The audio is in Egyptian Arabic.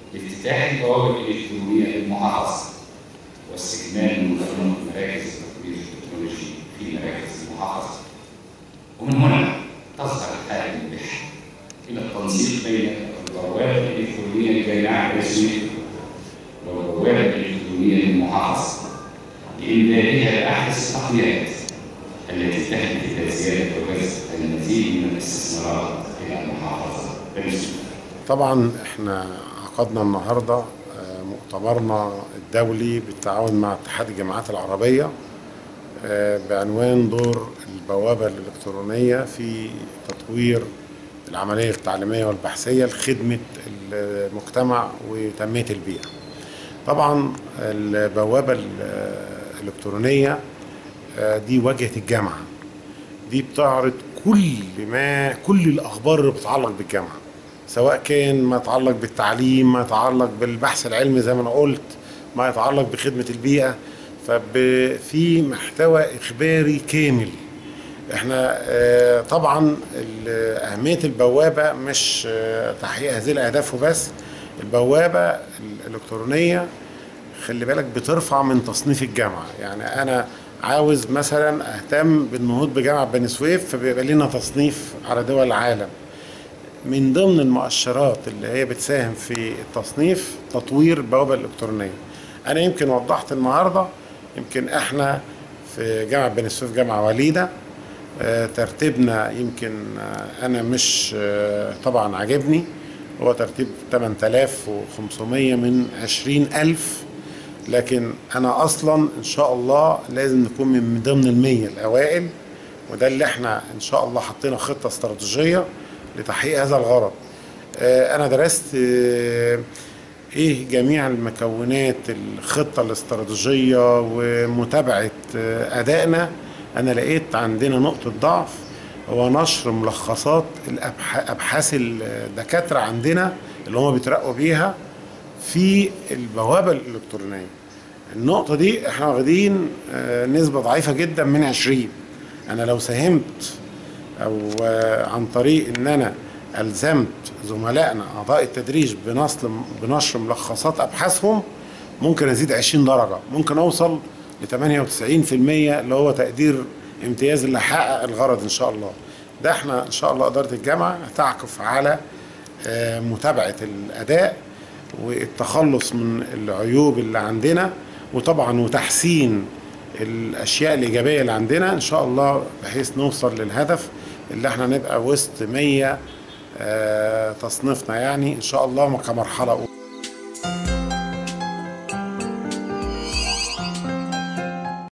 لافتتاح البوابه الالكترونيه للمحافظه واستكمال منظمه مراكز التطوير التكنولوجي في مراكز المحافظه ومن هنا تظهر الحاله الملحه الى التنسيق بين البوابه الالكترونيه لجامعه بني والبوابه الالكترونيه للمحافظه لامدادها باحدث التقنيات التي تهدف الى زياده وجذب المزيد من الاستثمارات الى المحافظه بني طبعا احنا عقدنا النهارده مؤتمرنا الدولي بالتعاون مع اتحاد الجامعات العربيه بعنوان دور البوابه الالكترونيه في تطوير العمليه التعليميه والبحثيه لخدمه المجتمع وتنميه البيئه. طبعا البوابه الالكترونيه دي واجهه الجامعه. دي بتعرض كل ما كل الاخبار اللي بتتعلق بالجامعه. سواء كان ما يتعلق بالتعليم ما يتعلق بالبحث العلمي زي ما انا قلت ما يتعلق بخدمه البيئه ففي محتوى اخباري كامل احنا طبعا اهميه البوابه مش تحقيق هذه الاهداف وبس البوابه الالكترونيه خلي بالك بترفع من تصنيف الجامعه يعني انا عاوز مثلا اهتم بالنهوض بجامعه بني سويف فبيبقى لنا تصنيف على دول العالم من ضمن المؤشرات اللي هي بتساهم في التصنيف تطوير البوابه الالكترونيه انا يمكن وضحت النهارده يمكن احنا في جامعه بني سويف جامعه وليده اه ترتيبنا يمكن اه انا مش اه طبعا عاجبني هو ترتيب 8500 من 20000 لكن انا اصلا ان شاء الله لازم نكون من ضمن المية الاوائل وده اللي احنا ان شاء الله حطينا خطه استراتيجيه لتحقيق هذا الغرض انا درست ايه جميع المكونات الخطه الاستراتيجيه ومتابعه ادائنا انا لقيت عندنا نقطه ضعف هو نشر ملخصات ابحاث الدكاتره عندنا اللي هم بيترقوا بيها في البوابه الالكترونيه النقطه دي احنا واخدين نسبه ضعيفه جدا من 20 انا لو ساهمت او عن طريق ان انا الزمت زملائنا اعضاء التدريس بنصل بنشر ملخصات ابحاثهم ممكن ازيد 20 درجه ممكن اوصل ل 98% اللي هو تقدير امتياز اللي حقق الغرض ان شاء الله ده احنا ان شاء الله اداره الجامعه هتعكف على متابعه الاداء والتخلص من العيوب اللي عندنا وطبعا وتحسين الاشياء الايجابيه اللي عندنا ان شاء الله بحيث نوصل للهدف اللي احنا نبقى وسط 100 تصنيفنا يعني ان شاء الله كمرحله اولى